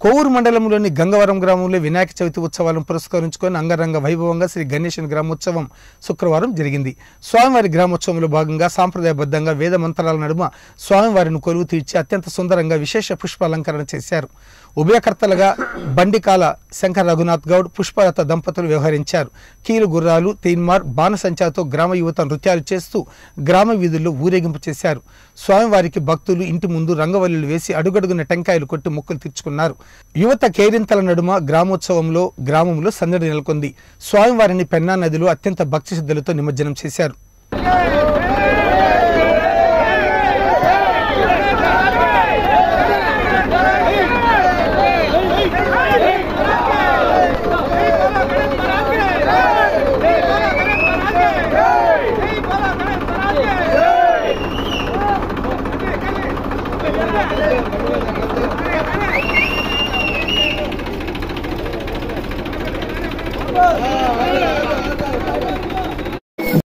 కోవూరు మండలంలోని గంగవరం గ్రామంలో వినాయక చవితి ఉత్సవాలను పురస్కరించుకొని అంగరంగ వైభవంగా శ్రీ గణేశన్ గ్రామోత్సవం శుక్రవారం జరిగింది స్వామివారి గ్రామోత్సవంలో భాగంగా సాంప్రదాయబద్ధంగా వేద మంత్రాల నడుమ స్వామివారిని కొలువు తీర్చి అత్యంత సుందరంగా విశేష పుష్పాలంకరణ చేశారు ఉభయకర్తలుగా బండికాల శంకర్ రఘునాథ్ గౌడ్ పుష్పలత దంపతులు వ్యవహరించారు కీలు గుర్రాలు తీన్మార్ బాణసంచాతో గ్రామ యువత నృత్యాలు చేస్తూ గ్రామ వీధుల్లో ఊరేగింపు చేశారు స్వామివారికి భక్తులు ఇంటి ముందు రంగవల్లులు వేసి అడుగడుగున టెంకాయలు కొట్టి మొక్కులు తీర్చుకున్నారు యువత కేరింతల నడుమ గ్రామోత్సవంలో గ్రామంలో సందడి నెలకొంది స్వామివారిని పెన్నా నదిలో అత్యంత భక్తి శ్రద్ధలతో నిమజ్జనం చేశారు Hey!